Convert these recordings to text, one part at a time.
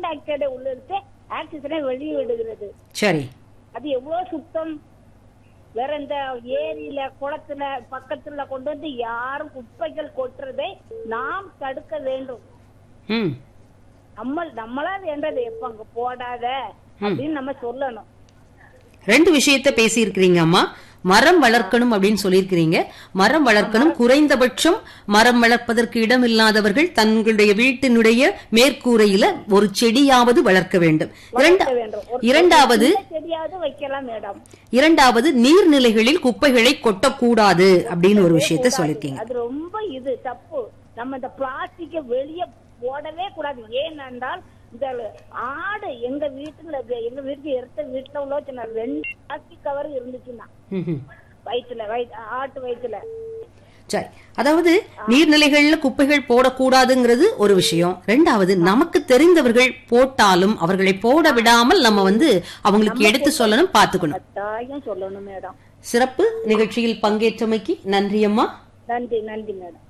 ஆக்சைடை உள்ளிட்டு ஆக்சிஜனை வெளியே விடுகிறது சரி அது எவ்வளவு சுத்தம் வேற இந்த ஏரியில குளத்துல பக்கத்துல கொண்டு வந்து யாரும் குப்பைகள் கொட்டுறதை நாம் தடுக்க வேண்டும் ம் நம்ம நம்மளா வேண்டது எப்ப அங்க போடாத அப்படின்னு நம்ம சொல்லணும் ரெண்டு விஷயத்த பேசியிருக்கிறீங்க அம்மா மரம் வளர்க்கணும் அப்படின்னு சொல்லியிருக்கிறீங்க மரம் வளர்க்கணும் குறைந்தபட்சம் மரம் வளர்ப்பதற்கு இடம் இல்லாதவர்கள் தங்களுடைய வீட்டினுடைய மேற்கூரையில ஒரு செடியாவது வளர்க்க வேண்டும் இரண்டா- வேண்டும் ஒரு இரண்டாவது சின்ன செடியாவது வைக்கலாம் மேடம் இரண்டாவது நீர்நிலைகளில் குப்பைகளை கொட்டக்கூடாது அப்படின்னு ஒரு விஷயத்த சொல்லியிருக்கீங்க அது ரொம்ப இது தப்பு நம்ம இந்த பிளாஸ்டிக்க வெளிய போடவே கூடாது ஏனென்றால் இந்த ஆடு எங்க வீட்டுல எங்க வீட்டுக்கு எடுத்த வீட்டுல உள்ள சின்ன ரெண்டு பிளாஸ்டிக் கவர் இருந்துச்சுன்னா ம்ஹும். வயிற்றுல வயிற்று ஆட்டு வயிற்றுல சரி அதாவது நீர்நிலைகள்ல குப்பைகள் போடக்கூடாதுங்கிறது ஒரு விஷயம் ரெண்டாவது நமக்கு தெரிந்தவர்கள் போட்டாலும் அவர்களை போட விடாமல் நம்ம வந்து அவங்களுக்கு எடுத்து சொல்லணும் பாத்துக்கணும் கட்டாயம் சொல்லணும் மேடம் சிறப்பு நிகழ்ச்சியில் பங்கேற்றமைக்கு நன்றி அம்மா நன்றி நன்றி மேடம்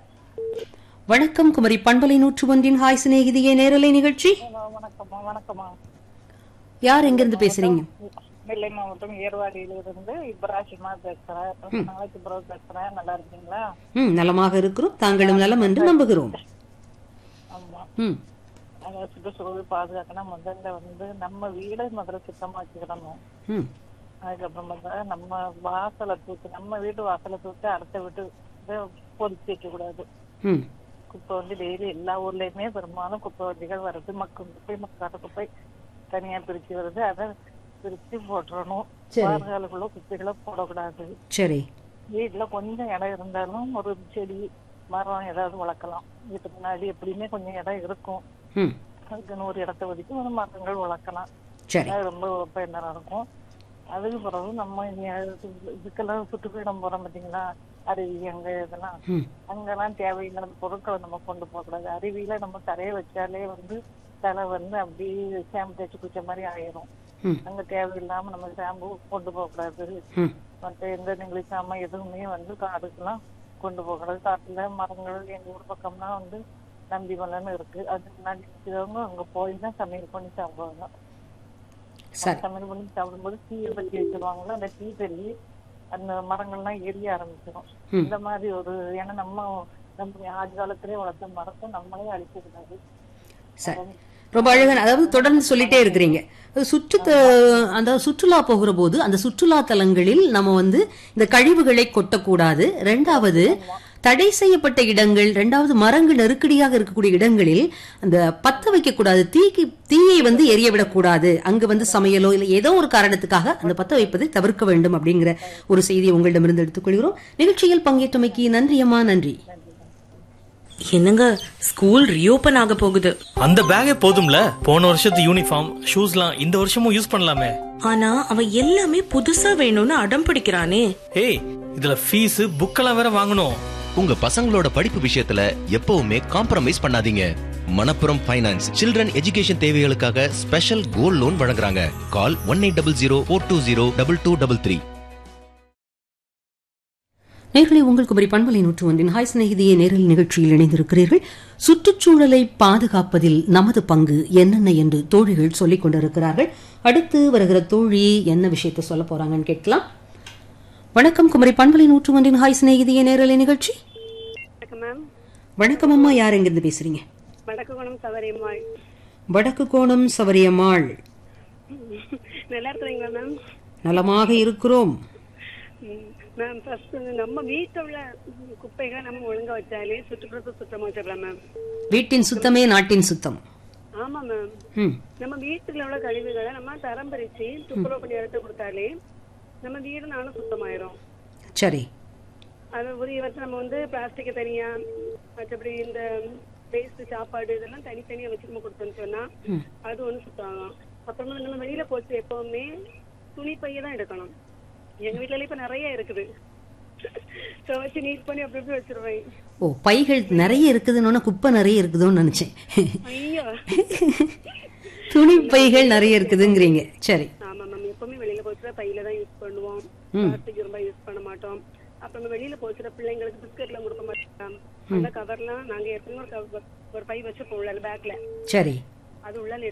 வணக்கம் குமரி பண்பலை நூற்று ஒன்றின் ஹாய் சிநேகிதியே நேரலை நிகழ்ச்சி வணக்கம்மா வணக்கம்மா யார் எங்கிருந்து பேசுறீங்க நெல்லை மாவட்டம் ஏர்வாடியில இருந்து இப்ராஹிமா பேசுறேன் ரொம்ப நாளைக்கு பிறகு பேசுறேன் நல்லா இருக்கீங்களா ம் நலமாக இருக்கிறோம் தாங்களும் நலம் என்று நம்புகிறோம் ஆமா ம் அத சுற்றுச்சூழல் பாதுகாக்கணும் முதல்ல வந்து நம்ம வீடை முதல்ல சுத்தமா வச்சுக்கிடணும் ம் அதுக்கப்புறம் பார்த்தா நம்ம வாசலை தூக்கி நம்ம வீட்டு வாசலை தூக்கி அடுத்த வீட்டு இதை பொதிச்சு வைக்க கூடாது ம் குப்பை வந்து டெய்லி எல்லா ஊர்லயுமே பெரும்பாலும் குப்பை வண்டிகள் வருது மக்கும் குப்பை மக்காத குப்பை தனியா பிரிச்சு வருது அதை பிரிச்சு போட்டுறணும் சரி. வாரங்களுக்குள்ள குப்பைகளை போடக்கூடாது சரி வீட்டுல கொஞ்சம் இடம் இருந்தாலும் ஒரு செடி மரம் ஏதாவது வளர்க்கலாம் வீட்டுக்கு முன்னாடி எப்படியுமே கொஞ்சம் இடம் இருக்கும் ம் அதுக்குன்னு ஒரு இடத்த ஒதுக்கி ஒரு மரங்கள் வளர்க்கலாம் சரி அது ரொம்ப பயனரா இருக்கும் அதுக்கு பிறகு நம்ம இங்க இதுக்கெல்லாம் சுற்றுப்பயணம் போறோம் பாத்தீங்களா அருவி அங்க இதெல்லாம் ம் அங்கெல்லாம் தேவையில்லாத பொருட்களை நம்ம கொண்டு போக கூடாது அருவியில நம்ம தரைய வச்சாலே வந்து தலை வந்து அப்படியே ஷாம்பு தேய்ச்சி குச்ச மாதிரி ஆயிரும் ம் அங்க தேவையில்லாம நம்ம ஷாம்பு கொண்டு போக கூடாது ம் மற்ற எந்த நெகிழிச்சாம எதுவுமே வந்து காடுக்கெல்லாம் கொண்டு போக கூடாது காட்டுல மரங்கள் எங்க ஊர் பக்கம்லாம் வந்து நந்தி மலைன்னு இருக்கு அது முன்னாடி இருக்கிறவங்க அங்க போய் தான் சமையல் பண்ணி சாப்பிடுவாங்க சரி சமையல் பண்ணி சாப்பிடும்போது தீயை பத்தி வச்சிருவாங்களா அந்த தீ தள்ளி அந்த மரங்கள்லாம் எரிய ஆரம்பிச்சிடும் ம். இந்த மாதிரி ஒரு ஏன்னா நம்ம நம்ம ஆதி காலத்திலே வளர்த்த மரத்தை நம்மளே அழிக்க கூடாது சரி ரொம்ப அழகான அதாவது தொடர்ந்து சொல்லிட்டே இருக்கிறீங்க சுற்று அந்த சுற்றுலா போகிற போது அந்த சுற்றுலா தலங்களில் நம்ம வந்து இந்த கழிவுகளை கொட்டக்கூடாது ரெண்டாவது தடை செய்யப்பட்ட இடங்கள் ரெண்டாவது மரங்கள் நெருக்கடியாக இருக்கக்கூடிய இடங்களில் அந்த பத்த வைக்க கூடாது தீக்கு தீயை வந்து எரிய விடக்கூடாது அங்க வந்து சமையலோ இல்லை ஏதோ ஒரு காரணத்துக்காக அந்த பத்த வைப்பதை தவிர்க்க வேண்டும் அப்படிங்கிற ஒரு செய்தியை உங்களிடமிருந்து எடுத்துக்கொள்கிறோம் நிகழ்ச்சியில் பங்கேற்றமைக்கு நன்றி அம்மா நன்றி என்னங்க ஸ்கூல் ரீஓபன் ஆக போகுது அந்த பேக்கே போதும்ல போன வருஷத்து யூனிஃபார்ம் ஷூஸ்லாம் இந்த வருஷமும் யூஸ் பண்ணலாமே ஆனா அவன் எல்லாமே புதுசா வேணும்னு அடம் பிடிக்கிறானே ஏய் இதுல ஃபீஸ் புக்கெல்லாம் வேற வாங்கணும் உங்க பசங்களோட படிப்பு விஷயத்துல எப்பவுமே காம்ப்ரமைஸ் பண்ணாதீங்க மணப்புரம் ஃபைனான்ஸ் சில்ட்ரன் எஜுகேஷன் தேவைகளுக்காக ஸ்பெஷல் கோல்ட் லோன் வழங்குறாங்க call one eight double zero four two zero double two double three நேர்களை உங்கள் குமரி பண்பலை நூற்று ஒன்றின் ஹாய் சிநேகிதியை நேரில் நிகழ்ச்சியில் இணைந்திருக்கிறீர்கள் சுற்றுச்சூழலை பாதுகாப்பதில் நமது பங்கு என்னென்ன என்று தோழிகள் சொல்லிக் கொண்டிருக்கிறார்கள் அடுத்து வருகிற தோழி என்ன விஷயத்தை சொல்ல போறாங்கன்னு கேட்கலாம் வணக்கம் குமரி பண்பலை நூற்று ஒன்றின் ஹாய் சிநேகிதியை நேரலை நிகழ்ச்சி மேம் வணக்கம் அம்மா யார் எங்கிருந்து பேசுறீங்க வடக்கு குணம் சவரியம்மாள் வடக்கு கோணம் சவரியம்மாள் நல்லா இருக்கிறீங்களா மேம் நலமாக இருக்கிறோம் மேம் ஃபர்ஸ்ட் நம்ம வீட்டில் உள்ள குப்பைகளை நம்ம ஒழுங்கா வச்சாலே சுற்றுப்புறத்தை சுத்தமா வச்சிடலாம் மேம் வீட்டின் சுத்தமே நாட்டின் சுத்தம் ஆமா மேம் ம் நம்ம வீட்டுல உள்ள கழிவுகளை நம்ம தரம் பிரிச்சு துப்புரவு பண்ணி எடுத்து கொடுத்தாலே நம்ம வீடு நானும் சுத்தமாயிரும் சரி அது உரிய வச்சு நம்ம வந்து பிளாஸ்டிக்கை தனியா மற்றபடி இந்த வேஸ்ட் சாப்பாடு இதெல்லாம் தனித்தனியா வச்சு நம்ம கொடுத்தோம்னு சொன்னா அது ஒண்ணு சுத்தம் ஆகும் அப்புறமா நம்ம வெளியில போச்சு எப்பவுமே துணி பைய தான் எடுக்கணும் எங்க வீட்டுல இப்ப நிறைய இருக்குது துவைச்சு நீட் பண்ணி அப்படி இப்படி வச்சிருவேன் ஓ பைகள் நிறைய இருக்குதுன்னு குப்பை நிறைய இருக்குதோன்னு நினைச்சேன் ஐயோ துணி பைகள் நிறைய இருக்குதுங்கிறீங்க சரி ஆமா மேம் எப்பவுமே வெளியில போச்சுன்னா பையில தான் யூஸ் பண்ணுவோம் பிளாஸ்டிக் ரொம்ப யூஸ் பண்ண மாட்டோம் அப்புறம் வெளியில போச்சுற பிள்ளைங்களுக்கு பிஸ்கட் எல்லாம் கொடுக்க மாட்டோம் அந்த கவர்லாம் நாங்க எப்பவுமே ஒரு cover- ஒரு பை வச்சு போடல பேக்ல சரி அது உள்ள